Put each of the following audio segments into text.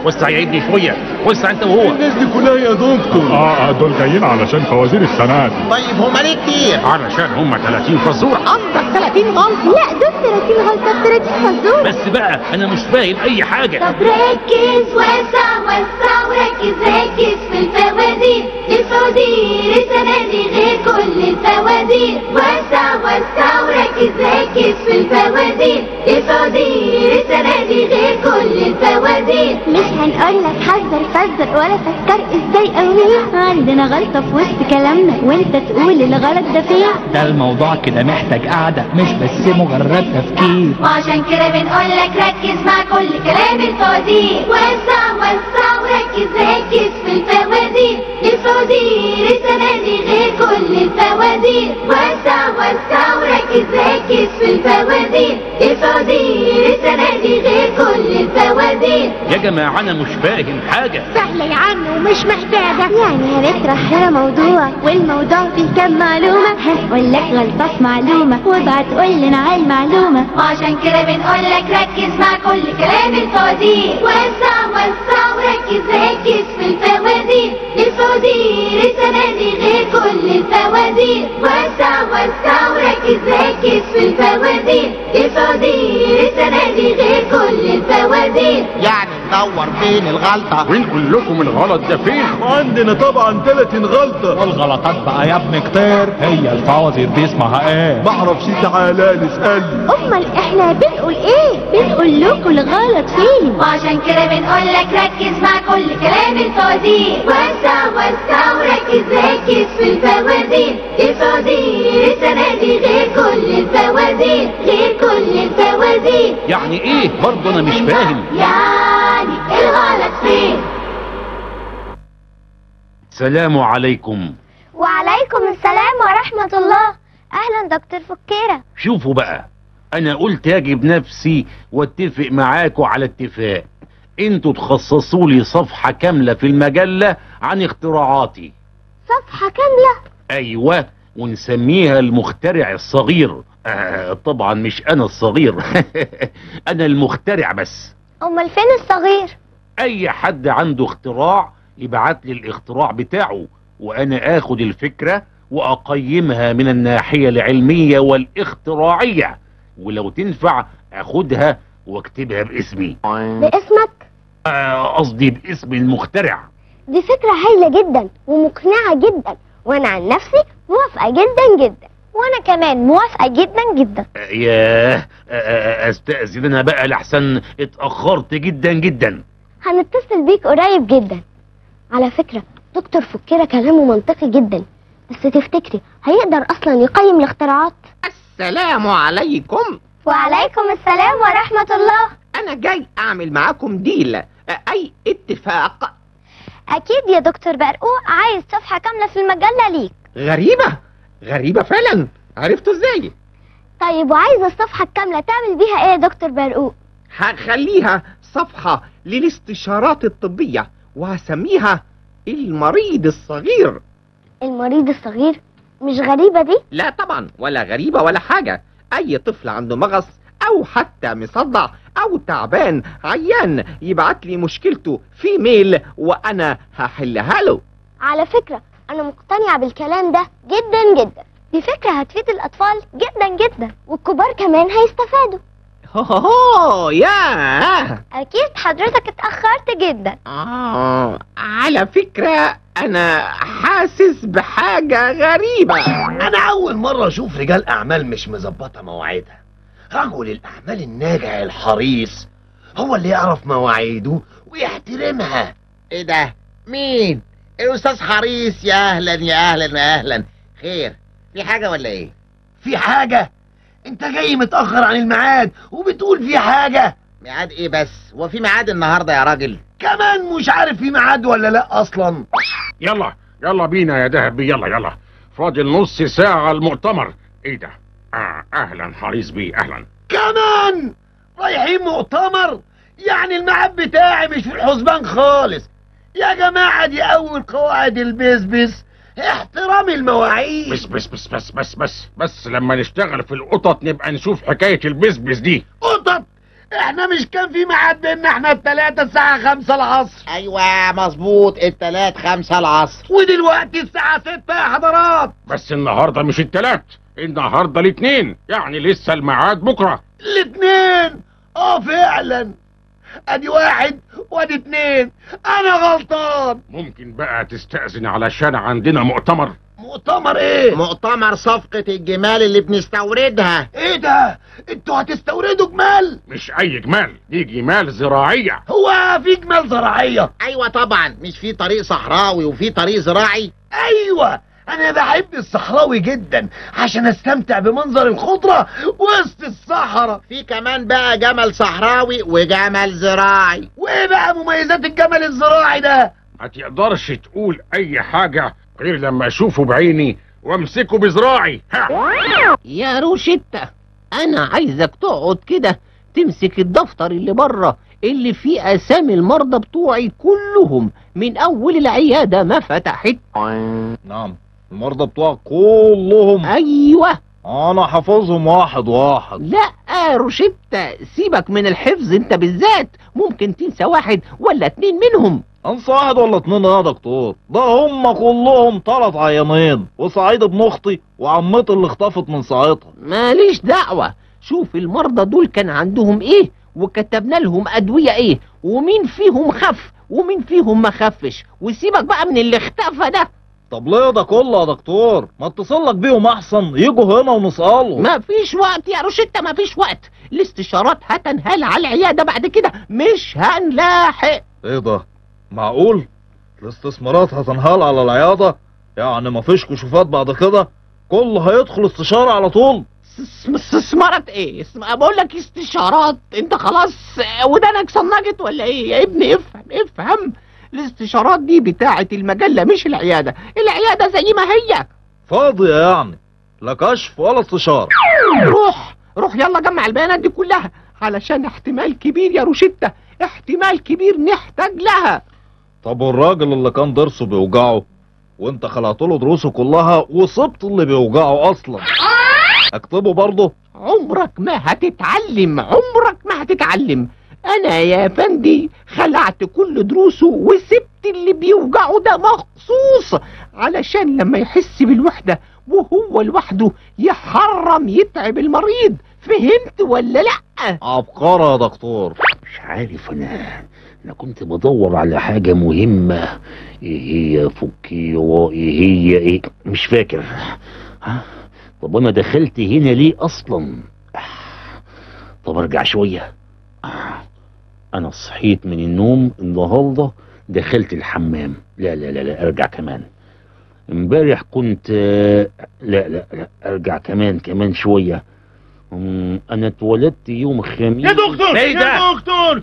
وسع يا ابني شويه وسع انت وهو الناس دي كلها يا دكتور اه دول جايين علشان فوازير السنة دي طيب هما ليه كتير علشان هم 30 فزوره قصدك 30 غلط لا دول 30 غلطة ب 30 فزورة بس بقى انا مش فاهم اي حاجه طب ركز وسع وسع وركز ركز في الفوازير الفوازير السنة دي غير كل الفوازير وسع وسع وركز ركز في الفوازير الفوازير السنة دي غير كل الفوازير مش هنقولك حذر فزر ولا فكر ازاي او مين عندنا غلطة في وسط كلامنا وانت تقول الغلط ده فين ده الموضوع كده محتاج قعدة مش بس مجرد تفكير وعشان كده بنقولك ركز مع كل كلام الفوازير وسع وسع وركز ركز في الفوازير الفوازير السنة دي غير كل الفوازير وسع وسع وركز ركز في الفوازير الفوازير السنة دي غير كل الفوازير يا جماعه انا مش فاهم حاجه سهلة يا عم ومش محتاجة يعني هنطرح هنا موضوع والموضوع فيه كام معلومة هنقول لك غلطة في معلومة وابعت قول لنا على المعلومة وعشان كده بنقول لك ركز مع كل كلام الفوازير وسع وسع وركز ركز في الفوازير الفوازير السنة دي غير كل الفوازير وسع وسع وركز ركز في الفوازير الفوازير السنة دي غير كل الفوازير يعني ندور فين الغلطة ونقول لكم الغلط ده فين عندنا طبعا 30 غلطة والغلطات بقى يا ابني كتير هي الفوازير دي اسمها ايه معرفش تعالى نسأل امال احنا بنقول ايه بنقول لكم الغلط فين وعشان كده بنقول لك ركز مع كل كلام الفوازير وسع وسع وركز ركز في الفوازير الفوازير السنة دي غير كل الفوازير غير كل الفوازير يعني ايه برضه انا مش فاهم يعني الغلط فين سلام عليكم وعليكم السلام ورحمة الله اهلا دكتور فكيرة شوفوا بقى انا قلت اجيب نفسي واتفق معاكوا على اتفاق انتوا تخصصوا لي صفحة كاملة في المجلة عن اختراعاتي صفحة كاملة ايوه ونسميها المخترع الصغير آه طبعا مش انا الصغير انا المخترع بس امال فين الصغير اي حد عنده اختراع يبعت لي الاختراع بتاعه وانا اخد الفكرة واقيمها من الناحية العلمية والاختراعية ولو تنفع اخدها واكتبها باسمي باسمك آه، قصدي باسم المخترع دي فكرة هايلة جدا ومقنعة جدا وانا عن نفسي موافقة جدا جدا وانا كمان موافقة جدا جدا آه، ياه آه، آه، استأذن انا بقى لحسن اتأخرت جدا جدا هنتصل بيك قريب جدا على فكرة دكتور فكيرة كلامه منطقي جدا بس تفتكري هيقدر اصلا يقيم الاختراعات السلام عليكم وعليكم السلام ورحمة الله انا جاي اعمل معاكم ديل اي اتفاق اكيد يا دكتور برقوق عايز صفحة كاملة في المجلة ليك غريبة غريبة فعلا عرفتوا ازاي طيب وعايز الصفحة الكاملة تعمل بيها ايه يا دكتور برقوق هخليها صفحة للاستشارات الطبية وهسميها المريض الصغير المريض الصغير مش غريبة دي لا طبعا ولا غريبة ولا حاجة أي طفل عنده مغص أو حتى مصدع أو تعبان عيان يبعت لي مشكلته في ميل وأنا هحلها له على فكرة أنا مقتنعة بالكلام ده جدا جدا دي فكرة هتفيد الأطفال جدا جدا والكبار كمان هيستفادوا هو هو ياه أكيد حضرتك اتأخرت جدا آه على فكرة أنا حاسس بحاجة غريبة انا اول مرة اشوف رجال اعمال مش مظبطة مواعيدها رجل الاعمال الناجح الحريص هو اللي يعرف مواعيده ويحترمها إيه ده؟ مين؟ الأستاذ حريص يا أهلا يا أهلا يا أهلا خير في حاجة ولا إيه؟ في حاجة انت جاي متأخر عن الميعاد وبتقول في حاجة ميعاد إيه بس؟ هو في ميعاد النهاردة يا راجل؟ كمان مش عارف في ميعاد ولا لا اصلا يلا يلا بينا يا دهبي يلا يلا فاضل نص ساعة المؤتمر ايه ده آه اهلا حريص بيه اهلا كمان رايحين مؤتمر يعني الميعاد بتاعي مش في الحسبان خالص يا جماعة دي اول قواعد البسبس احترام المواعيد بس بس بس بس بس بس بس لما نشتغل في القطط نبقى نشوف حكاية البسبس دي قطط احنا مش كان في ميعاد بينا احنا التلاتة الساعة خمسة العصر ايوه مظبوط التلات خمسة العصر ودلوقتي الساعة ستة يا حضرات بس النهارده مش التلات النهارده الاثنين يعني لسه الميعاد بكره الاتنين اه فعلا ادي واحد وادي اتنين انا غلطان ممكن بقى تستأذن علشان عندنا مؤتمر مؤتمر ايه مؤتمر صفقة الجمال اللي بنستوردها ايه ده انتوا هتستوردوا جمال مش اي جمال دي جمال زراعية هو في جمال زراعية ايوه طبعا مش في طريق صحراوي وفي طريق زراعي ايوه انا بحب الصحراوي جدا عشان استمتع بمنظر الخضرة وسط الصحراء في كمان بقى جمل صحراوي وجمل زراعي وايه بقى مميزات الجمل الزراعي ده ما تقدرش تقول اي حاجة غير لما اشوفه بعيني وامسكه بزراعي ها يا روشيتا انا عايزك تقعد كده تمسك الدفتر اللي بره اللي فيه اسامي المرضى بتوعي كلهم من اول العياده ما فتحت نعم المرضى بتوعك كلهم ايوه انا حافظهم واحد واحد لا روشيتا سيبك من الحفظ انت بالذات ممكن تنسى واحد ولا اتنين منهم انسى واحد ولا اتنين يا دكتور ده هم كلهم طلعت عيانين وسعيد ابن اختي وعمتي اللي اختفت من ساعتها ماليش دعوة شوف المرضى دول كان عندهم ايه وكتبنا لهم ادوية ايه ومين فيهم خف ومين فيهم ما خفش وسيبك بقى من اللي اختفى ده طب ليه ده كله يا دكتور ما اتصل لك بيهم احسن يجوا هنا ونسألهم ما فيش وقت يا روشيتا ما فيش وقت الاستشارات هتنهال على العيادة بعد كده مش هنلاحق ايه ده معقول الاستثمارات هتنهال على العيادة يعني مفيش كشوفات بعد كده كله هيدخل استشارة على طول اس- استثمارات ايه اسم- بقول لك استشارات انت خلاص ودانك صنجت ولا ايه يا ابني افهم افهم الاستشارات دي بتاعة المجلة مش العيادة العيادة زي ما هي فاضية يعني لا كشف ولا استشارة روح روح يلا جمع البيانات دي كلها علشان احتمال كبير يا روشيتا احتمال كبير نحتاج لها طب والراجل اللي كان ضرسه بيوجعه وانت خلعت له دروسه كلها وصبت اللي بيوجعه اصلا اكتبه برضه عمرك ما هتتعلم عمرك ما هتتعلم انا يا فندي خلعت كل دروسه وسبت اللي بيوجعه ده مخصوص علشان لما يحس بالوحدة وهو لوحده يحرم يتعب المريض فهمت ولا لا عبقرة يا دكتور مش عارف انا انا كنت بدور على حاجة مهمة ايه هي فكي وايه هي ايه مش فاكر ها طب انا دخلت هنا ليه اصلا آه، طب ارجع شوية آه، انا صحيت من النوم النهاردة دخلت الحمام لا لا لا لا ارجع كمان امبارح كنت آه، لا لا لا ارجع كمان كمان شوية مم، انا اتولدت يوم الخميس يا دكتور ايه ده يا دكتور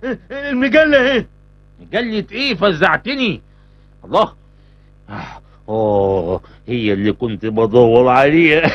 المجلة اهي مجلة ايه فزعتني الله اه هي اللي كنت بدور عليها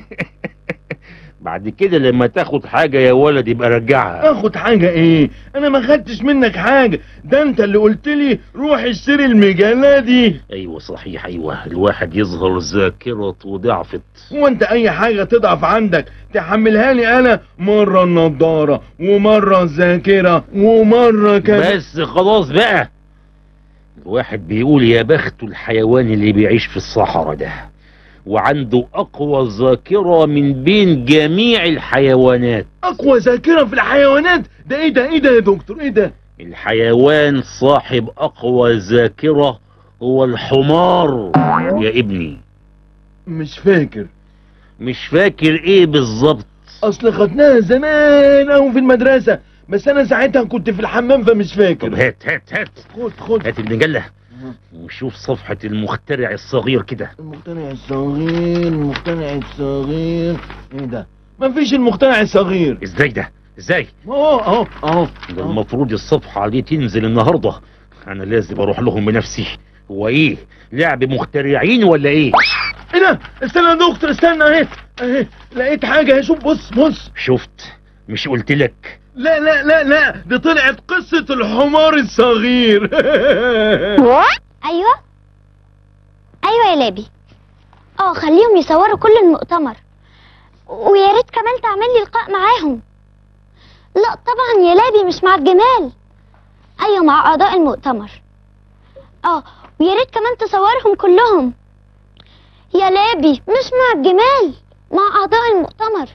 بعد كده لما تاخد حاجة يا ولد يبقى رجعها اخد حاجة ايه انا ما خدتش منك حاجة ده انت اللي قلت لي روح اشتري المجلة دي ايوه صحيح ايوه الواحد يظهر ذاكرته ضعفت هو انت اي حاجة تضعف عندك تحملها لي انا مرة النضارة ومرة الذاكرة ومرة كذا بس خلاص بقى الواحد بيقول يا بخت الحيوان اللي بيعيش في الصحراء ده وعنده اقوى ذاكرة من بين جميع الحيوانات اقوى ذاكرة في الحيوانات ده ايه ده ايه ده يا دكتور ايه ده الحيوان صاحب اقوى ذاكرة هو الحمار يا ابني مش فاكر مش فاكر ايه بالظبط اصل خدناها زمان اوي في المدرسة بس انا ساعتها كنت في الحمام فمش طب فاكر هات هات هات خد خد هات المجلة وشوف صفحة المخترع الصغير كده المقتنع الصغير المقتنع الصغير ايه ده مفيش المقتنع الصغير ازاي ده ازاي اهو اهو اهو ده المفروض الصفحة دي تنزل النهاردة انا لازم اروح لهم بنفسي هو ايه لعب مخترعين ولا ايه ايه ده استنى يا دكتور استنى اهي اهي لقيت حاجة اهي شوف بص بص شفت مش قلت لك لا لا لا لا دي طلعت قصة الحمار الصغير ايوه ايوه يا لابي اه خليهم يصوروا كل المؤتمر ويا ريت كمان تعمل لي لقاء معاهم لا لا طبعا يا لابي مش مع الجمال ايوه مع اعضاء المؤتمر اه ويا ريت كمان تصورهم كلهم يا لابي مش مع الجمال مع اعضاء المؤتمر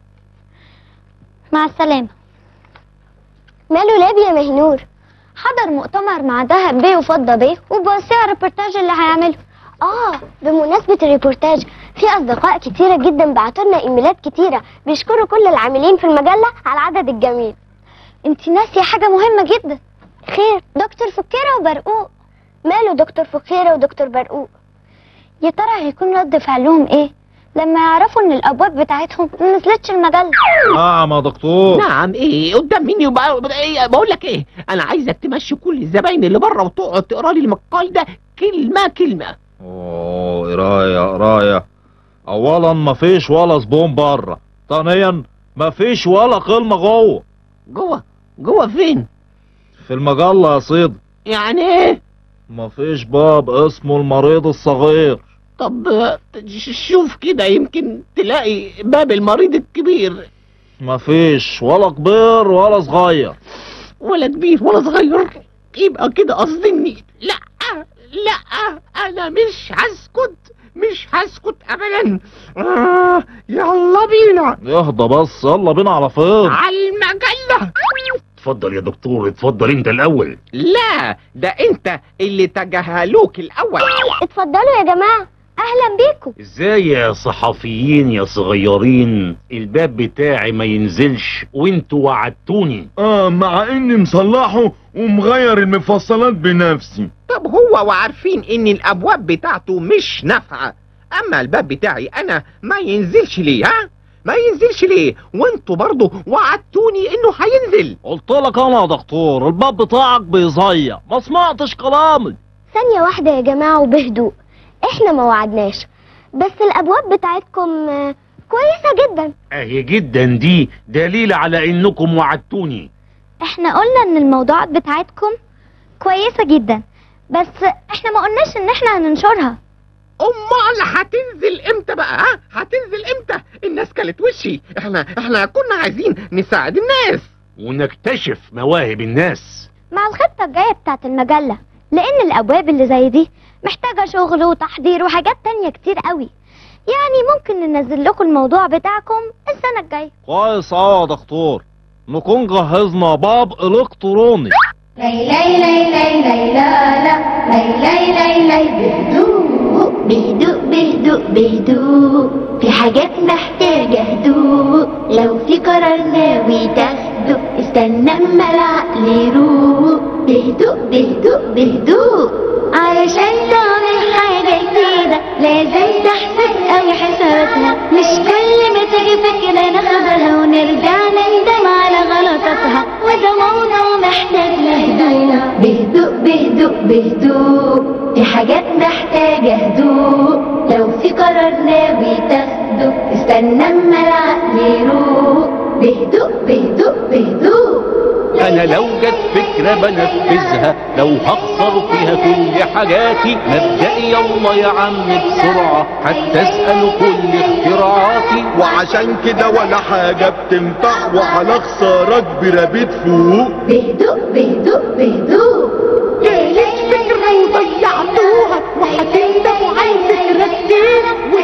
مع السلامة ماله لابي يا مهنور حضر مؤتمر مع دهب بيه وفضة بيه وبوسع الريبورتاج اللي هيعمله اه بمناسبة الريبورتاج في اصدقاء كتيرة جدا بعتوا لنا ايميلات كتيرة بيشكروا كل العاملين في المجلة على العدد الجميل انت ناسية حاجة مهمة جدا خير دكتور فكيرة وبرقوق ماله دكتور فكيرة ودكتور برقوق يا ترى هيكون رد فعلهم ايه لما يعرفوا ان الابواب بتاعتهم ما نزلتش المجلة نعم يا دكتور نعم ايه قدام مني وبقى إيه بقول لك ايه انا عايزك تمشي كل الزباين اللي بره وتقعد تقرا لي المقال ده كلمه كلمه اوه قرايه قرايه اولا مفيش ولا زبون بره ثانيا مفيش ولا كلمه جوه جوه جوه فين في المجله يا سيدي يعني ايه مفيش باب اسمه المريض الصغير طب آه، ش- شوف كده يمكن تلاقي باب المريض الكبير مفيش ولا كبير ولا صغير ولا كبير ولا صغير يبقى كده قصدي اني لا لا انا مش هسكت مش هسكت ابدا آه يلا بينا اهدى بس يلا بينا على فين على المجله اتفضل يا دكتور اتفضل انت الاول لا ده انت اللي تجاهلوك الاول اتفضلوا يا جماعة اهلا بيكم ازاي يا صحفيين يا صغيرين الباب بتاعي ما ينزلش وانتوا وعدتوني اه مع اني مصلحه ومغير المفصلات بنفسي طب هو وعارفين ان الابواب بتاعته مش نافعه اما الباب بتاعي انا ما ينزلش ليه ها ما ينزلش ليه وانتوا برضو وعدتوني انه هينزل قلت لك انا يا دكتور الباب بتاعك بيزيق ما سمعتش كلامي ثانية واحدة يا جماعة وبهدوء احنا ما وعدناش بس الابواب بتاعتكم آه، كويسة جدا اهي جدا دي دليل على انكم وعدتوني احنا قلنا ان الموضوعات بتاعتكم كويسة جدا بس احنا ما قلناش ان احنا هننشرها امال هتنزل امتى بقى ها هتنزل امتى الناس كلت وشي احنا احنا كنا عايزين نساعد الناس ونكتشف مواهب الناس مع الخطة الجاية بتاعت المجلة لان الابواب اللي زي دي محتاجة شغل وتحضير وحاجات تانية كتير قوي يعني ممكن ننزل لكم الموضوع بتاعكم السنة الجاية كويس اه يا دكتور نكون جهزنا باب الكتروني لي لي لي لي لي لا لا لي لي لي لي بهدوء بهدوء بهدوء بهدوء في حاجات محتاجة هدوء لو في قرار ناوي تاخده استنى اما العقل يروق بهدوء بهدوء بهدوء علشان تعمل حاجة جديدة لازم تحسب أوي حساباتها مش كل ما تيجي فكرة ناخدها ونرجع نندم على غلطاتها وده موضوع محتاج لهدوء بهدوء بهدوء بهدوء في حاجات محتاجة هدوء لو في قرار ناوي تاخده استنى اما العقل يروق بهدوء بهدوء بهدوء انا لو جت فكرة بنفذها لو هخسر فيها كل حاجاتي مبدئي يلا يا عم بسرعة حتى اسأل كل اختراعاتي وعشان كده ولا حاجة بتنفع وعلى خسارة كبيرة بتفوق بهدوء بهدوء بهدوء جالت فكرة وضيعتوها وهتندموا على الفكرة كتير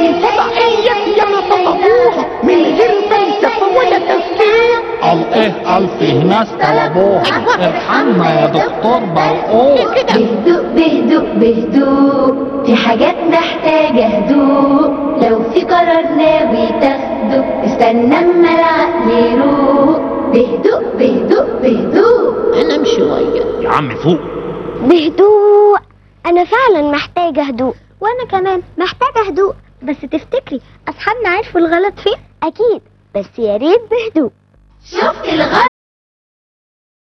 والفضائيات ياما طلبوها من غير فلسفة ولا تفكير قال ايه قال فيه ناس طلبوها ارحمنا يا دكتور برقوق بهدوء بهدوء بهدوء في حاجات محتاجة هدوء لو في قرار ناوي تاخده استنى اما العقل يروق بهدوء بهدوء بهدوء انام شوية يا عم فوق بهدوء انا فعلا محتاجة هدوء وانا كمان محتاجة هدوء بس تفتكري اصحابنا عرفوا الغلط فين اكيد بس يا ريت بهدوء شفت الغلط